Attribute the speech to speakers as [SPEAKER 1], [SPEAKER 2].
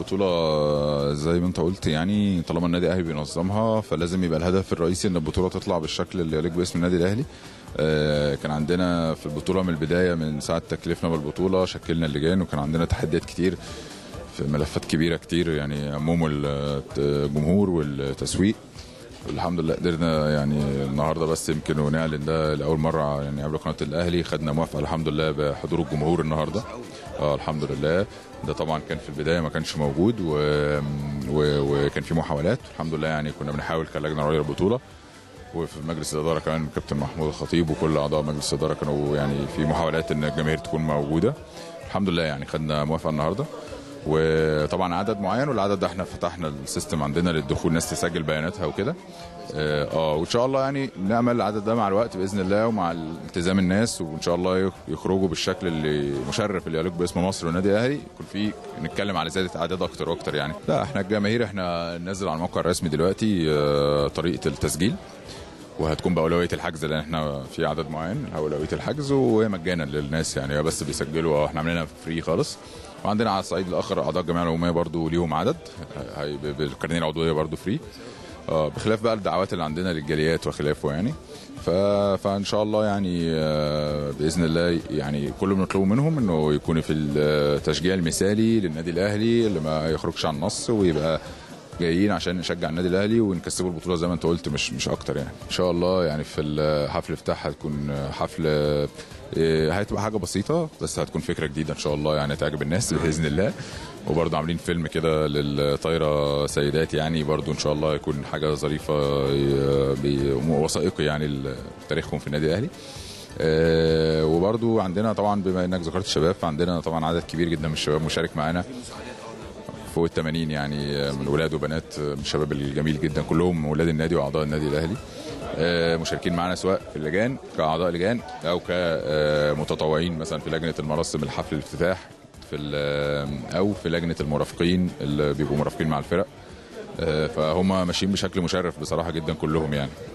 [SPEAKER 1] البطوله زي ما انت قلت يعني طالما النادي الاهلي بينظمها فلازم يبقى الهدف الرئيسي ان البطوله تطلع بالشكل اللي يليق باسم النادي الاهلي آه، كان عندنا في البطوله من البدايه من ساعه تكليفنا بالبطوله شكلنا اللجان وكان عندنا تحديات كتير في ملفات كبيره كتير يعني عموم الجمهور والتسويق والحمد لله قدرنا يعني النهارده بس يمكن ونعلن ده لاول مره يعني قبل قناه الاهلي خدنا موافقه الحمد لله بحضور الجمهور النهارده اه الحمد لله ده طبعا كان في البدايه ما كانش موجود و... و... وكان في محاولات الحمد لله يعني كنا بنحاول كلجنه رؤيه البطوله وفي مجلس الاداره كمان كابتن محمود الخطيب وكل اعضاء مجلس الاداره كانوا يعني في محاولات ان الجماهير تكون موجوده الحمد لله يعني خدنا موافقه النهارده وطبعا عدد معين والعدد ده احنا فتحنا السيستم عندنا للدخول ناس تسجل بياناتها وكده اه آه، وان شاء الله يعني نعمل العدد ده مع الوقت باذن الله ومع التزام الناس وان شاء الله يخ- يخرجوا بالشكل اللي مشرف اللي يليق باسم مصر والنادي الاهلي يكون في نتكلم على زياده اعداد اكتر واكتر يعني لا احنا الجماهير احنا ننزل على الموقع الرسمي دلوقتي آه، طريقه التسجيل وهتكون باولويه الحجز لان احنا في عدد معين اولويه الحجز وهي مجانا للناس يعني هي بس بيسجلوا اه احنا عاملينها فري خالص وعندنا على الصعيد الاخر اعضاء الجمعيه العموميه برضو ليهم عدد هي ب- بالكارنيه العضويه برضو فري اه بخلاف بقى الدعوات اللي عندنا للجاليات وخلافه يعني ف... فان شاء الله يعني آه، باذن الله يعني كل اللي بنطلبه منهم انه يكون في التشجيع المثالي للنادي الاهلي اللي ما يخرجش عن النص ويبقى جايين عشان نشجع النادي الاهلي ونكسبه البطوله زي ما انت قلت مش مش اكتر يعني ان شاء الله يعني في الحفل الافتتاح هتكون حفل إيه، هتبقى حاجه بسيطه بس هتكون فكره جديده ان شاء الله يعني تعجب الناس باذن الله وبرضه عاملين فيلم كده للطايره سيدات يعني برضه ان شاء الله يكون حاجه ظريفه ي- بي- وثائقي يعني تاريخهم في النادي الاهلي آه، وبرضو عندنا طبعا بما انك ذكرت الشباب فعندنا طبعا عدد كبير جدا من الشباب مشارك معانا فوق ال 80 يعني من ولاد وبنات من الشباب الجميل جدا كلهم ولاد النادي واعضاء النادي الاهلي آه، مشاركين معانا سواء في اللجان كاعضاء لجان او كمتطوعين مثلا في لجنه المراسم الحفل الافتتاح في ال- او في لجنه المرافقين اللي بيبقوا مرافقين مع الفرق آه، فهم ماشيين بشكل مشرف بصراحه جدا كلهم يعني